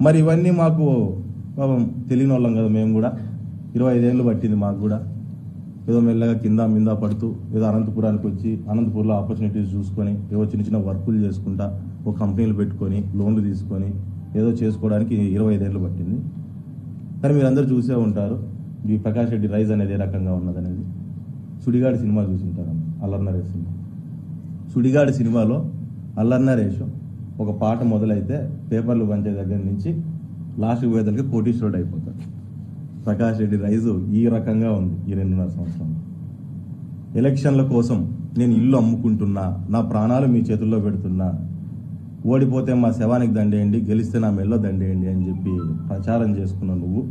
మరి ఇవన్నీ మాకు పాపం తెలియని వాళ్ళం కదా మేము కూడా ఇరవై ఐదేళ్ళు పట్టింది మాకు కూడా ఏదో మెల్లగా కింద మింద పడుతూ ఏదో అనంతపురానికి వచ్చి అనంతపూర్లో ఆపర్చునిటీస్ చూసుకొని ఏదో చిన్న చిన్న వర్కులు చేసుకుంటా ఒక కంపెనీలు పెట్టుకొని లోన్లు తీసుకొని ఏదో చేసుకోవడానికి ఇరవై ఐదేళ్ళు పట్టింది కానీ మీరందరూ చూసే ఉంటారు ఈ ప్రకాష్ రెడ్డి రైజ్ అనేది ఏ రకంగా ఉన్నదనేది సుడిగాడి సినిమా చూసింటారు అల్లర్ నరేష్ సినిమా సుడిగాడి సినిమాలో అల్లర్ నరేష్ ఒక పాట మొదలైతే పేపర్లు పంచే దగ్గర నుంచి లాస్ట్ పోయేదానికి కోటీశ్వరుడు అయిపోతాడు ప్రకాష్ రెడ్డి రైజు ఈ రకంగా ఉంది ఈ రెండున్నర సంవత్సరం ఎలక్షన్ల కోసం నేను ఇల్లు అమ్ముకుంటున్నా నా ప్రాణాలు మీ చేతుల్లో పెడుతున్నా ఓడిపోతే మా శవానికి దండేయండి గెలిస్తే నా మెల్లో దండేయండి అని చెప్పి ప్రచారం చేసుకున్నావు నువ్వు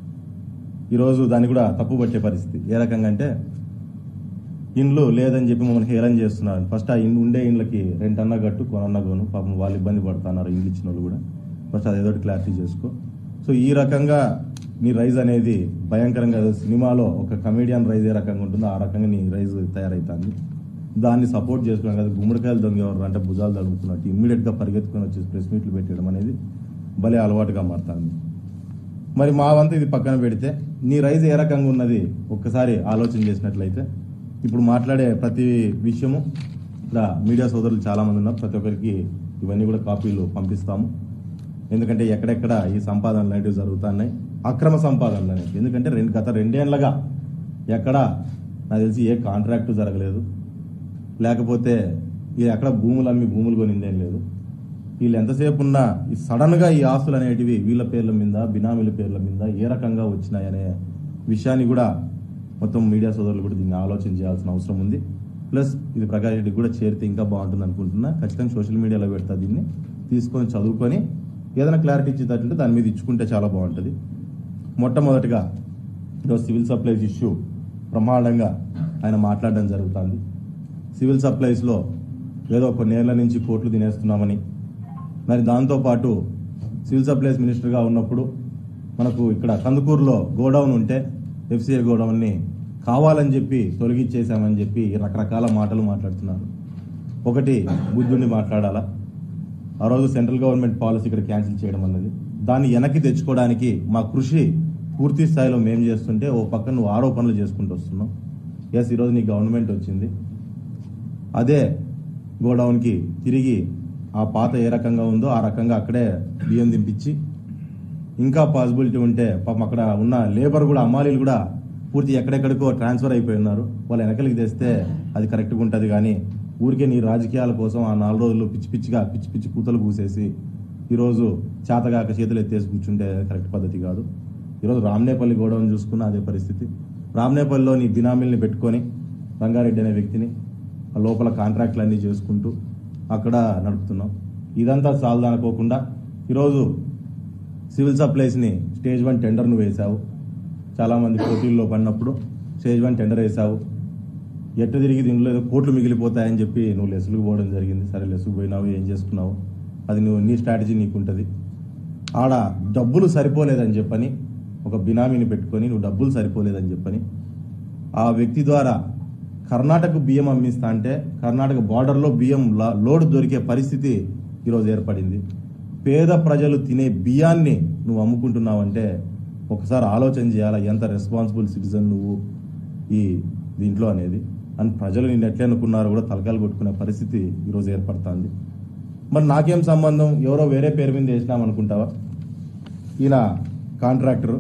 ఈరోజు దాన్ని కూడా తప్పు పట్టే పరిస్థితి ఏ రకంగా అంటే ఇండ్లు లేదని చెప్పి మమ్మల్ని హేళన చేస్తున్నారు ఫస్ట్ ఆ ఇండ్లు ఉండే ఇండ్లకి రెంట్ అన్న గట్టు కొనన్న కొను పాపం వాళ్ళు ఇబ్బంది పడుతున్నారు ఇండ్లు ఇచ్చిన వాళ్ళు కూడా ఫస్ట్ అది ఏదో ఒకటి క్లారిటీ చేసుకో సో ఈ రకంగా నీ రైజ్ అనేది భయంకరంగా సినిమాలో ఒక కమేడియన్ రైజ్ ఏ రకంగా ఉంటుందో ఆ రకంగా నీ రైజ్ తయారైతుంది దాన్ని సపోర్ట్ చేసుకున్నాం కదా గుమ్మడికాయలు దొంగేవారు అంటే భుజాలు తడుముకున్నట్టు ఇమ్మీడియట్గా పరిగెత్తుకొని వచ్చేసి ప్రెస్ మీట్లు పెట్టడం అనేది భలే అలవాటుగా మారుతుంది మరి మా వంతు ఇది పక్కన పెడితే నీ రైజ్ ఏ రకంగా ఉన్నది ఒక్కసారి ఆలోచన చేసినట్లయితే ఇప్పుడు మాట్లాడే ప్రతి విషయము ఇక్కడ మీడియా సోదరులు చాలా మంది ఉన్నారు ప్రతి ఒక్కరికి ఇవన్నీ కూడా కాపీలు పంపిస్తాము ఎందుకంటే ఎక్కడెక్కడ ఈ సంపాదనలు అనేటివి జరుగుతున్నాయి అక్రమ సంపాదనలు అనేవి ఎందుకంటే రెండు గత రెండేళ్లగా ఎక్కడ నాకు తెలిసి ఏ కాంట్రాక్టు జరగలేదు లేకపోతే ఇది ఎక్కడ భూములు అమ్మి భూములు కొనిందేం లేదు వీళ్ళు ఎంతసేపు ఉన్నా ఈ సడన్ గా ఈ ఆస్తులు అనేటివి వీళ్ళ పేర్ల మీద బినామీల పేర్ల మీద ఏ రకంగా వచ్చినాయనే విషయాన్ని కూడా మొత్తం మీడియా సోదరులు కూడా దీన్ని ఆలోచన చేయాల్సిన అవసరం ఉంది ప్లస్ ఇది ప్రకాష్ రెడ్డికి కూడా చేరితే ఇంకా బాగుంటుంది అనుకుంటున్నా ఖచ్చితంగా సోషల్ మీడియాలో పెడతా దీన్ని తీసుకొని చదువుకొని ఏదైనా క్లారిటీ ఇచ్చేటట్టుంటే దాని మీద ఇచ్చుకుంటే చాలా బాగుంటుంది మొట్టమొదటిగా ఈరోజు సివిల్ సప్లైస్ ఇష్యూ బ్రహ్మాండంగా ఆయన మాట్లాడడం జరుగుతుంది సివిల్ సప్లైస్లో ఏదో కొన్నేళ్ల నుంచి కోట్లు తినేస్తున్నామని మరి దాంతోపాటు సివిల్ సప్లైస్ మినిస్టర్గా ఉన్నప్పుడు మనకు ఇక్కడ కందుకూరులో గోడౌన్ ఉంటే ఎఫ్సిఐ గోడౌన్ని కావాలని చెప్పి తొలగించేశామని చెప్పి రకరకాల మాటలు మాట్లాడుతున్నారు ఒకటి బుద్ధుడిని మాట్లాడాలా ఆ రోజు సెంట్రల్ గవర్నమెంట్ పాలసీ ఇక్కడ క్యాన్సిల్ చేయడం అన్నది దాన్ని వెనక్కి తెచ్చుకోవడానికి మా కృషి పూర్తి స్థాయిలో మేము చేస్తుంటే ఓ పక్క నువ్వు ఆరోపణలు చేసుకుంటూ వస్తున్నావు ఎస్ ఈరోజు నీ గవర్నమెంట్ వచ్చింది అదే గోడౌన్కి తిరిగి ఆ పాత ఏ రకంగా ఉందో ఆ రకంగా అక్కడే బియ్యం దింపించి ఇంకా పాసిబిలిటీ ఉంటే పాపం అక్కడ ఉన్న లేబర్ కూడా అమ్మాలీలు కూడా పూర్తి ఎక్కడెక్కడికో ట్రాన్స్ఫర్ అయిపోయి ఉన్నారు వాళ్ళు వెనకలికి తెస్తే అది కరెక్ట్గా ఉంటుంది కానీ ఊరికే నీ రాజకీయాల కోసం ఆ నాలుగు రోజులు పిచ్చి పిచ్చిగా పిచ్చి పిచ్చి కూతలు పూసేసి ఈరోజు చేతగాక చేతులు ఎత్తేసి కూర్చుంటే కరెక్ట్ పద్ధతి కాదు ఈరోజు రామ్నేపల్లి గోడౌన్ చూసుకున్న అదే పరిస్థితి రామ్నేపల్లిలో నీ బినామీల్ని పెట్టుకొని రంగారెడ్డి అనే వ్యక్తిని ఆ లోపల కాంట్రాక్ట్లు అన్నీ చేసుకుంటూ అక్కడ నడుపుతున్నాం ఇదంతా సాల్దానుకోకుండా ఈరోజు సివిల్ సప్లైస్ని స్టేజ్ వన్ టెండర్ను వేశావు చాలామంది పోటీల్లో పడినప్పుడు స్టేజ్ వన్ టెండర్ వేశావు ఎట్ట తిరిగి దీంట్లో ఏదో కోట్లు మిగిలిపోతాయని చెప్పి నువ్వు లెస్సులకు పోవడం జరిగింది సరే లెస్సుకు పోయినావు ఏం చేసుకున్నావు అది నువ్వు నీ స్ట్రాటజీ నీకుంటుంది ఆడ డబ్బులు సరిపోలేదని చెప్పని ఒక బినామీని పెట్టుకొని నువ్వు డబ్బులు సరిపోలేదని చెప్పని ఆ వ్యక్తి ద్వారా కర్ణాటక బియ్యం అమ్మిస్తా అంటే కర్ణాటక బార్డర్లో బియ్యం లా- లోడ్ దొరికే పరిస్థితి ఈరోజు ఏర్పడింది పేద ప్రజలు తినే బియ్యాన్ని నువ్వు అమ్ముకుంటున్నావంటే ఒకసారి ఆలోచన చేయాలా ఎంత రెస్పాన్సిబుల్ సిటిజన్ నువ్వు ఈ దీంట్లో అనేది అండ్ ప్రజలు నిన్ను ఎట్లా అనుకున్నారో కూడా తలకాయలు కొట్టుకునే పరిస్థితి ఈరోజు ఏర్పడుతుంది మరి నాకేం సంబంధం ఎవరో వేరే పేరు మీద వేసినాం అనుకుంటావా ఈయన కాంట్రాక్టరు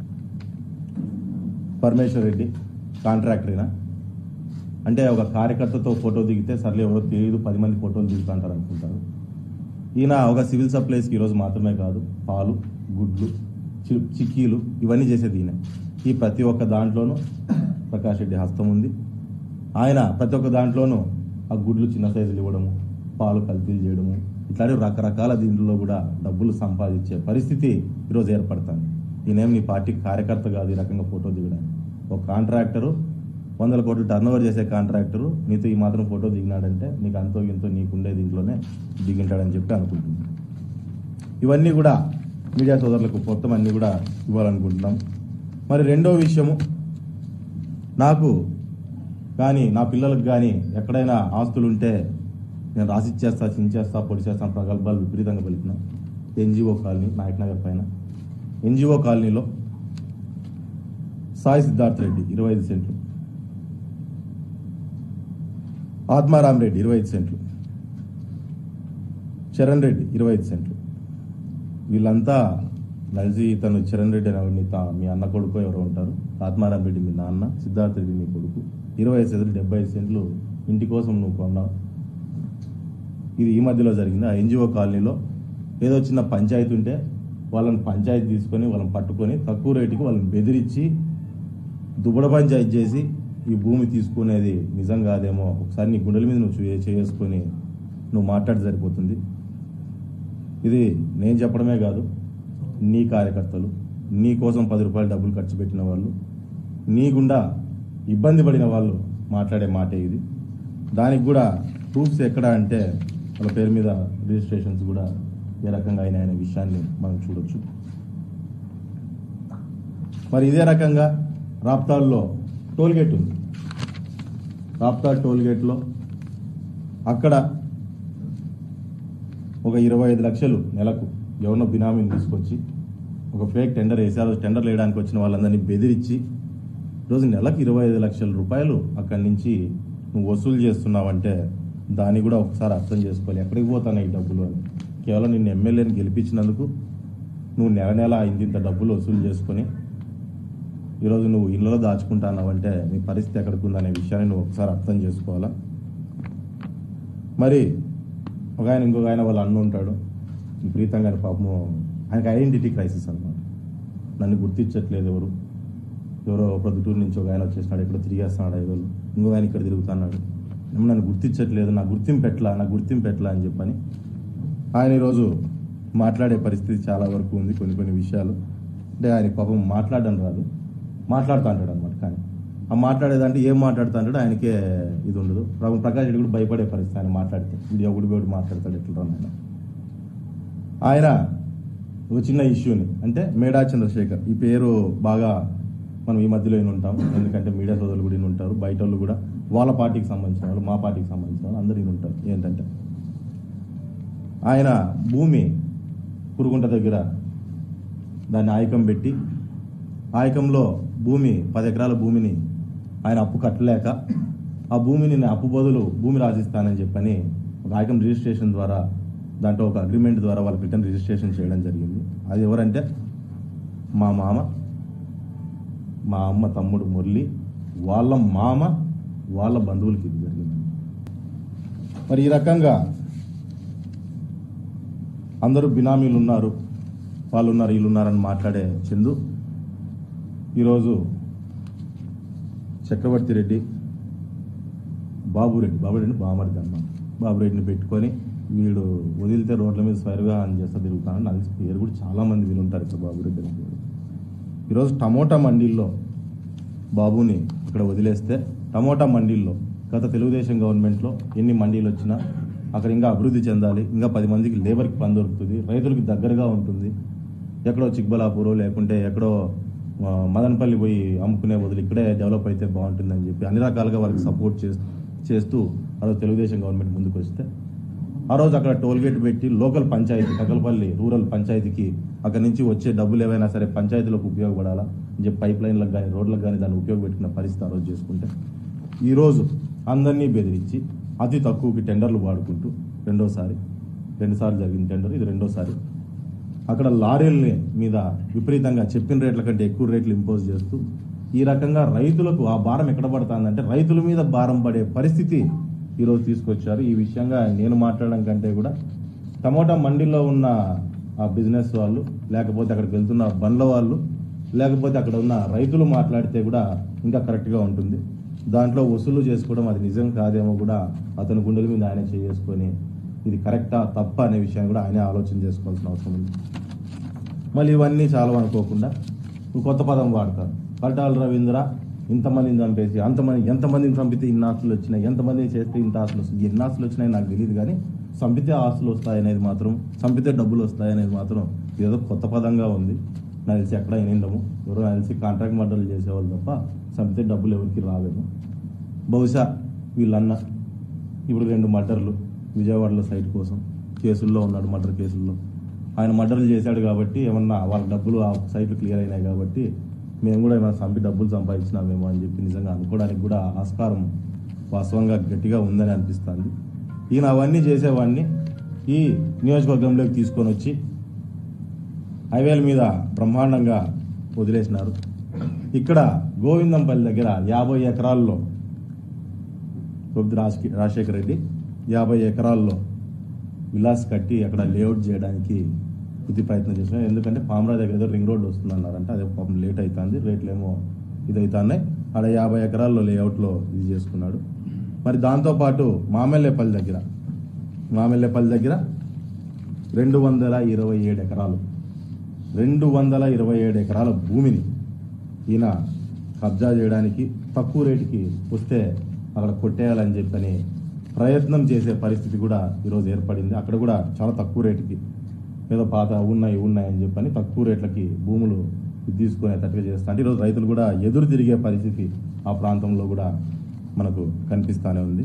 పరమేశ్వర్ రెడ్డి కాంట్రాక్టర్ ఈయన అంటే ఒక కార్యకర్తతో ఫోటో దిగితే సర్లే ఎవరో తెలియదు పది మంది ఫోటోలు దిగుతుంటారు అనుకుంటారు ఈయన ఒక సివిల్ సప్లైస్కి ఈరోజు మాత్రమే కాదు పాలు గుడ్లు చి- చిక్కీలు ఇవన్నీ చేసేది ఈయన ఈ ప్రతి ఒక్క దాంట్లోనూ ప్రకాష్ రెడ్డి హస్తం ఉంది ఆయన ప్రతి ఒక్క దాంట్లోనూ ఆ గుడ్లు చిన్న సైజులు ఇవ్వడము పాలు కల్తీలు చేయడము ఇట్లాంటి రకరకాల దీంట్లో కూడా డబ్బులు సంపాదించే పరిస్థితి ఈరోజు ఏర్పడుతుంది ఈయనేం నీ పార్టీ కార్యకర్త కాదు ఈ రకంగా ఫోటో దిగడానికి ఒక కాంట్రాక్టరు వందల కోట్లు టర్న్ ఓవర్ చేసే కాంట్రాక్టరు నీతో ఈ మాత్రం ఫోటో దిగినాడంటే నీకు అంతో ఇంతో నీకుండే దీంట్లోనే దిగింటాడని చెప్పి అనుకుంటున్నాను ఇవన్నీ కూడా మీడియా సోదరులకు మొత్తం అన్ని కూడా ఇవ్వాలనుకుంటున్నాం మరి రెండో విషయము నాకు కానీ నా పిల్లలకు కానీ ఎక్కడైనా ఆస్తులు ఉంటే నేను రాసిచ్చేస్తా చించేస్తా పొడి చేస్తాను ప్రగల్భాలు విపరీతంగా పలికిన ఎన్జిఓ కాలనీ నాయక్ నగర్ పైన ఎన్జిఓ కాలనీలో సాయి సిద్ధార్థ్ రెడ్డి ఇరవై ఐదు సెంట్లు ఆత్మారాం రెడ్డి ఇరవై ఐదు సెంట్లు చరణ్ రెడ్డి ఇరవై ఐదు సెంట్లు వీళ్ళంతా కలిసి ఇతను చరణ్ రెడ్డి అని మీ తా- మీ అన్న కొడుకు ఎవరో ఉంటారు ఆత్మారాం రెడ్డి మీ నాన్న సిద్ధార్థ రెడ్డి మీ కొడుకు ఇరవై ఐదు సెంట్లు డెబ్బై ఐదు సెంట్లు ఇంటి కోసం నువ్వు కొన్నావు ఇది ఈ మధ్యలో జరిగింది ఆ ఎన్జిఓ కాలనీలో ఏదో చిన్న పంచాయతీ ఉంటే వాళ్ళని పంచాయతీ తీసుకొని వాళ్ళని పట్టుకొని తక్కువ రేటుకి వాళ్ళని బెదిరించి దుబ్బడ పంచాయతీ చేసి ఈ భూమి తీసుకునేది నిజం కాదేమో ఒకసారి నీ గుండెల మీద నువ్వు చే- చేసుకొని నువ్వు మాట్లాడి సరిపోతుంది ఇది నేను చెప్పడమే కాదు నీ కార్యకర్తలు నీ కోసం పది రూపాయలు డబ్బులు ఖర్చు పెట్టిన వాళ్ళు నీ గుండా ఇబ్బంది పడిన వాళ్ళు మాట్లాడే మాటే ఇది దానికి కూడా ప్రూఫ్స్ ఎక్కడ అంటే వాళ్ళ పేరు మీద రిజిస్ట్రేషన్స్ కూడా ఏ రకంగా అయినాయి అనే విషయాన్ని మనం చూడొచ్చు మరి ఇదే రకంగా రాప్తాల్లో టోల్ గేట్ ఉంది రాప్తాడ్ టోల్ గేట్లో అక్కడ ఒక ఇరవై ఐదు లక్షలు నెలకు ఎవరినో బినామీని తీసుకొచ్చి ఒక ఫేక్ టెండర్ వేసి ఆ రోజు టెండర్ వేయడానికి వచ్చిన వాళ్ళందరినీ బెదిరించి రోజు నెలకు ఇరవై ఐదు లక్షల రూపాయలు అక్కడి నుంచి నువ్వు వసూలు చేస్తున్నావంటే దాన్ని కూడా ఒకసారి అర్థం చేసుకోవాలి ఎక్కడికి పోతాను ఈ డబ్బులు అని కేవలం నిన్ను ఎమ్మెల్యేని గెలిపించినందుకు నువ్వు నెల నెల ఇంత డబ్బులు వసూలు చేసుకొని ఈరోజు నువ్వు ఇళ్ళలో దాచుకుంటానావంటే నీ పరిస్థితి ఎక్కడికి ఉందనే విషయాన్ని నువ్వు ఒకసారి అర్థం చేసుకోవాలా మరి ఒక ఆయన ఇంకొక ఆయన వాళ్ళ అన్న ఉంటాడు విపరీతంగా ఆయన పాపము ఆయనకి ఐడెంటిటీ క్రైసిస్ అన్నమాట నన్ను గుర్తించట్లేదు ఎవరు ఎవరో ప్రొద్దుటూరు నుంచి ఒక ఆయన వచ్చేసినాడు ఎక్కడో తిరిగేస్తున్నాడు ఐదు రోజులు ఇంకో ఆయన ఇక్కడ తిరుగుతున్నాడు ఏమో నన్ను గుర్తించట్లేదు నా గుర్తింపు ఎట్లా నా గుర్తింపు ఎట్లా అని చెప్పని ఆయన ఈరోజు మాట్లాడే పరిస్థితి చాలా వరకు ఉంది కొన్ని కొన్ని విషయాలు అంటే ఆయన పాపం మాట్లాడడం రాదు మాట్లాడుతూ అంటాడు అనమాట కానీ ఆ మాట్లాడేదంటే ఏం మాట్లాడుతూ అంటాడు ఆయనకే ఇది ఉండదు ప్రభు ప్రకాష్ రెడ్డి కూడా భయపడే పరిస్థితి ఆయన మాట్లాడితే వీడియో ఒకటి ఒకటి మాట్లాడతాడు ఎట్లా ఆయన ఆయన ఒక చిన్న ఇష్యూని అంటే మేడా చంద్రశేఖర్ ఈ పేరు బాగా మనం ఈ మధ్యలో ఈయన ఉంటాం ఎందుకంటే మీడియా సోదరులు కూడా ఈయన ఉంటారు బయట వాళ్ళు కూడా వాళ్ళ పార్టీకి సంబంధించిన వాళ్ళు మా పార్టీకి సంబంధించిన వాళ్ళు అందరూ ఈయన ఉంటారు ఏంటంటే ఆయన భూమి కురుగుంట దగ్గర దాన్ని ఆయకం పెట్టి ఆయకంలో భూమి పది ఎకరాల భూమిని ఆయన అప్పు కట్టలేక ఆ భూమిని నేను అప్పు బదులు భూమి రాసిస్తానని చెప్పని ఒక ఆయకం రిజిస్ట్రేషన్ ద్వారా దాంట్లో ఒక అగ్రిమెంట్ ద్వారా వాళ్ళకి రిటర్న్ రిజిస్ట్రేషన్ చేయడం జరిగింది అది ఎవరంటే మా మామ మా అమ్మ తమ్ముడు మురళి వాళ్ళ మామ వాళ్ళ బంధువులకి ఇది జరిగింది మరి ఈ రకంగా అందరూ బినామీలు ఉన్నారు వాళ్ళు ఉన్నారు వీళ్ళు ఉన్నారని మాట్లాడే చందు ఈరోజు చక్రవర్తి రెడ్డి బాబురెడ్డి బాబురెడ్డి బామర్ది అన్నమాట బాబురెడ్డిని పెట్టుకొని వీడు వదిలితే రోడ్ల మీద స్వైరుగా అని చేస్తా తిరుగుతాను నాకు తెలిసి పేరు కూడా చాలా మంది వినుంటారు ఇక్కడ బాబురెడ్డి అనే పేరు ఈరోజు టమోటా మండీల్లో బాబుని ఇక్కడ వదిలేస్తే టమోటా మండీల్లో గత తెలుగుదేశం గవర్నమెంట్లో ఎన్ని మండీలు వచ్చినా అక్కడ ఇంకా అభివృద్ధి చెందాలి ఇంకా పది మందికి లేబర్కి పని దొరుకుతుంది రైతులకి దగ్గరగా ఉంటుంది ఎక్కడో చిక్బలాపూర్ లేకుంటే ఎక్కడో ఆ, మదనపల్లి పోయి అమ్ముకునే బదులు ఇక్కడే డెవలప్ అయితే బాగుంటుందని చెప్పి అన్ని రకాలుగా వాళ్ళకి సపోర్ట్ చేస్తూ చేస్తూ ఆ రోజు తెలుగుదేశం గవర్నమెంట్ ముందుకు వస్తే ఆ రోజు అక్కడ టోల్ గేట్ పెట్టి లోకల్ పంచాయతీ కకలపల్లి రూరల్ పంచాయతీకి అక్కడ నుంచి వచ్చే డబ్బులు ఏవైనా సరే పంచాయతీలకు ఉపయోగపడాలా అని చెప్పి పైప్ లైన్లకు కానీ రోడ్లకు కానీ దాన్ని ఉపయోగపెట్టుకున్న పరిస్థితి ఆ రోజు చేసుకుంటే ఈ రోజు అందరినీ బెదిరించి అతి తక్కువకి టెండర్లు వాడుకుంటూ రెండోసారి రెండుసార్లు జరిగింది టెండర్ ఇది రెండోసారి అక్కడ లారీల మీద విపరీతంగా చెప్పిన రేట్ల కంటే ఎక్కువ రేట్లు ఇంపోజ్ చేస్తూ ఈ రకంగా రైతులకు ఆ భారం ఎక్కడ పడుతుందంటే రైతుల మీద భారం పడే పరిస్థితి ఈరోజు తీసుకొచ్చారు ఈ విషయంగా నేను మాట్లాడడం కంటే కూడా టమోటా మండీలో ఉన్న ఆ బిజినెస్ వాళ్ళు లేకపోతే అక్కడికి వెళ్తున్న బండ్ల వాళ్ళు లేకపోతే అక్కడ ఉన్న రైతులు మాట్లాడితే కూడా ఇంకా కరెక్ట్గా ఉంటుంది దాంట్లో వసూలు చేసుకోవడం అది నిజం కాదేమో కూడా అతని గుండెల మీద ఆయనే చేసుకొని ఇది కరెక్టా తప్ప అనే విషయాన్ని కూడా ఆయనే ఆలోచన చేసుకోవాల్సిన అవసరం ఉంది మళ్ళీ ఇవన్నీ చాలా అనుకోకుండా నువ్వు కొత్త పదం వాడతారు పల్టాల రవీంద్ర ఇంతమందిని చంపేసి అంతమంది ఎంతమందిని చంపితే ఇన్ని ఆస్తులు వచ్చినాయి ఎంతమందిని చేస్తే ఇంత ఆస్తులు వస్తాయి ఎన్ని ఆస్తులు వచ్చినాయి నాకు తెలియదు కానీ చంపితే ఆస్తులు వస్తాయనేది మాత్రం చంపితే డబ్బులు వస్తాయనేది మాత్రం ఏదో కొత్త పదంగా ఉంది నాకు తెలిసి ఎక్కడ వినిండము ఎవరో నాకు తెలిసి కాంట్రాక్ట్ మర్డర్లు చేసేవాళ్ళు తప్ప చంపితే డబ్బులు ఎవరికి రావేమో బహుశా వీళ్ళన్న ఇప్పుడు రెండు మర్డర్లు విజయవాడలో సైట్ కోసం కేసుల్లో ఉన్నాడు మర్డర్ కేసుల్లో ఆయన మర్డర్లు చేశాడు కాబట్టి ఏమన్నా వాళ్ళ డబ్బులు ఆ సైట్లు క్లియర్ అయినాయి కాబట్టి మేము కూడా ఏమైనా చంపి డబ్బులు సంపాదించినామేమో అని చెప్పి నిజంగా అనుకోవడానికి కూడా ఆస్కారం వాస్తవంగా గట్టిగా ఉందని అనిపిస్తుంది ఈయన అవన్నీ చేసేవాడిని ఈ నియోజకవర్గంలోకి తీసుకొని వచ్చి హైవేల మీద బ్రహ్మాండంగా వదిలేసినారు ఇక్కడ గోవిందంపల్లి దగ్గర యాభై ఎకరాల్లో కొద్ది రాజకీ- రాజశేఖర రెడ్డి యాభై ఎకరాల్లో విలాస్ కట్టి అక్కడ లేఅవుట్ చేయడానికి కొద్ది ప్రయత్నం చేస్తున్నాం ఎందుకంటే పామరా దగ్గర ఏదో రింగ్ రోడ్ వస్తుందన్నారంటే అదే పాపం లేట్ అవుతుంది రేట్లు ఏమో ఇది అవుతున్నాయి ఆడ యాభై ఎకరాల్లో లేఅవుట్లో ఇది చేసుకున్నాడు మరి దాంతోపాటు మామెల్లేపల్లి దగ్గర మామెల్లేపల్లి దగ్గర రెండు వందల ఇరవై ఏడు ఎకరాలు రెండు వందల ఇరవై ఏడు ఎకరాల భూమిని ఈయన కబ్జా చేయడానికి తక్కువ రేటుకి వస్తే అక్కడ కొట్టేయాలని చెప్పని ప్రయత్నం చేసే పరిస్థితి కూడా ఈరోజు ఏర్పడింది అక్కడ కూడా చాలా తక్కువ రేటుకి ఏదో పాత ఉన్నాయి ఉన్నాయి అని చెప్పని తక్కువ రేట్లకి భూములు తీసుకునేటట్టుగా చేస్తా అంటే ఈరోజు రైతులు కూడా ఎదురు తిరిగే పరిస్థితి ఆ ప్రాంతంలో కూడా మనకు కనిపిస్తానే ఉంది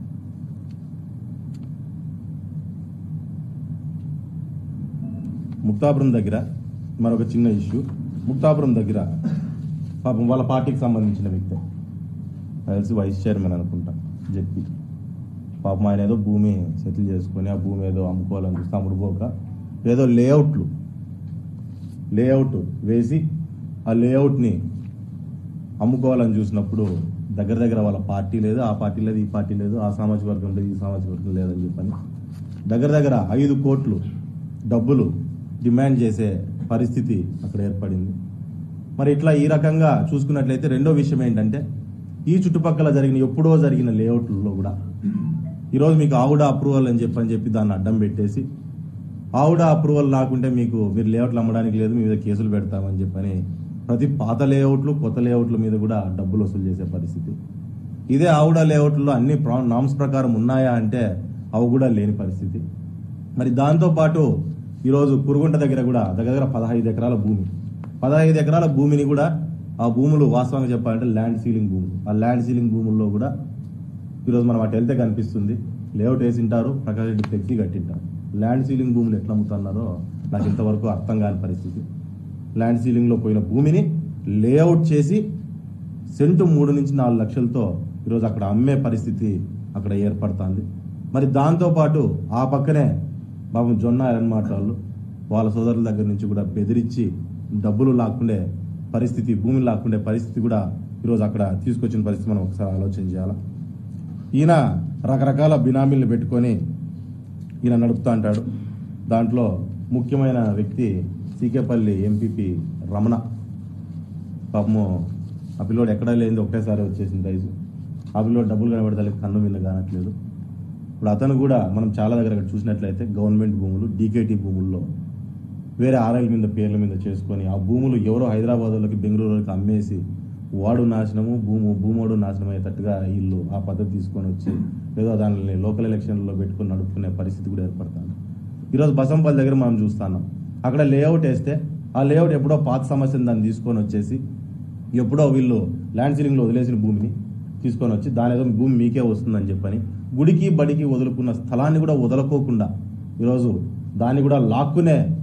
ముక్తాపురం దగ్గర మరొక చిన్న ఇష్యూ ముక్తాపురం దగ్గర పాపం వాళ్ళ పార్టీకి సంబంధించిన వ్యక్తి నాకు తెలిసి వైస్ చైర్మన్ అనుకుంటా జెడ్పీ పాపం ఆయన ఏదో భూమి సెటిల్ చేసుకొని ఆ భూమి ఏదో అమ్ముకోవాలని చూస్తే అమ్ముడుపోక ఏదో లేఅవుట్లు లేఅవుట్ వేసి ఆ లేఅవుట్ని అమ్ముకోవాలని చూసినప్పుడు దగ్గర దగ్గర వాళ్ళ పార్టీ లేదు ఆ పార్టీ లేదు ఈ పార్టీ లేదు ఆ సామాజిక వర్గం లేదు ఈ సామాజిక వర్గం లేదని చెప్పని దగ్గర దగ్గర ఐదు కోట్లు డబ్బులు డిమాండ్ చేసే పరిస్థితి అక్కడ ఏర్పడింది మరి ఇట్లా ఈ రకంగా చూసుకున్నట్లయితే రెండో విషయం ఏంటంటే ఈ చుట్టుపక్కల జరిగిన ఎప్పుడో జరిగిన లేఅవుట్లలో కూడా ఈరోజు మీకు ఆవుడ అప్రూవల్ అని చెప్పని చెప్పి దాన్ని అడ్డం పెట్టేసి ఆవుడ అప్రూవల్ రాకుంటే మీకు మీరు లేఅవుట్లు అమ్మడానికి లేదు మీ మీద కేసులు పెడతామని చెప్పని ప్రతి పాత లేఅవుట్లు కొత్త లేఅవుట్ల మీద కూడా డబ్బులు వసూలు చేసే పరిస్థితి ఇదే ఆవుడ లేఅవుట్లో అన్ని ప్రా- నామ్స్ ప్రకారం ఉన్నాయా అంటే అవి కూడా లేని పరిస్థితి మరి దాంతో పాటు ఈరోజు కురుగుంట దగ్గర కూడా దగ్గర దగ్గర పదహైదు ఎకరాల భూమి పదహైదు ఎకరాల భూమిని కూడా ఆ భూములు వాస్తవంగా చెప్పాలంటే ల్యాండ్ సీలింగ్ భూములు ఆ ల్యాండ్ సీలింగ్ భూముల్లో కూడా ఈరోజు మనం అటు వెళ్తే కనిపిస్తుంది లేఅవుట్ వేసింటారు ప్రకాష్ రెడ్డి ఫ్లెక్సీ కట్టింటారు ల్యాండ్ సీలింగ్ భూములు ఎట్లా అమ్ముతున్నారో నాకు ఇంతవరకు అర్థం కాని పరిస్థితి ల్యాండ్ సీలింగ్లో పోయిన భూమిని లేఅవుట్ చేసి సెంటు మూడు నుంచి నాలుగు లక్షలతో ఈరోజు అక్కడ అమ్మే పరిస్థితి అక్కడ ఏర్పడుతుంది మరి దాంతోపాటు ఆ పక్కనే బాబు జొన్న ఐరన్ మాట్లాళ్ళు వాళ్ళ సోదరుల దగ్గర నుంచి కూడా బెదిరించి డబ్బులు లాక్కుండే పరిస్థితి భూమిని లాక్కుండే పరిస్థితి కూడా ఈరోజు అక్కడ తీసుకొచ్చిన పరిస్థితి మనం ఒకసారి ఆలోచన చేయాలి ఈయన రకరకాల బినామీలను పెట్టుకొని ఈయన నడుపుతా అంటాడు దాంట్లో ముఖ్యమైన వ్యక్తి సీకేపల్లి ఎంపీపీ రమణ పాపము ఆ పిల్లోడు ఎక్కడా లేనిది ఒకటేసారి వచ్చేసింది రైజు ఆ పిల్లోడు డబ్బులు కనబడతాయి కన్ను మీద కానట్లేదు ఇప్పుడు అతను కూడా మనం చాలా దగ్గర అక్కడ చూసినట్లయితే గవర్నమెంట్ భూములు డీకేటీ భూముల్లో వేరే ఆర్ఐల మీద పేర్ల మీద చేసుకొని ఆ భూములు ఎవరో హైదరాబాద్లోకి బెంగళూరులోకి అమ్మేసి వాడు నాశనము భూము భూమోడు నాశనం అయ్యేటట్టుగా వీళ్ళు ఆ పద్ధతి తీసుకొని వచ్చి ఏదో దానిని లోకల్ ఎలక్షన్లో పెట్టుకొని నడుపుకునే పరిస్థితి కూడా ఏర్పడుతుంది ఈరోజు బసంపల్లి దగ్గర మనం చూస్తున్నాం అక్కడ లేఅవుట్ వేస్తే ఆ లేఅవుట్ ఎప్పుడో పాత సమస్యను దాన్ని తీసుకొని వచ్చేసి ఎప్పుడో వీళ్ళు ల్యాండ్ సీలింగ్లో వదిలేసిన భూమిని తీసుకొని వచ్చి దాని ఏదో భూమి మీకే వస్తుందని చెప్పని గుడికి బడికి వదులుకున్న స్థలాన్ని కూడా వదలుకోకుండా ఈరోజు దాన్ని కూడా లాక్కునే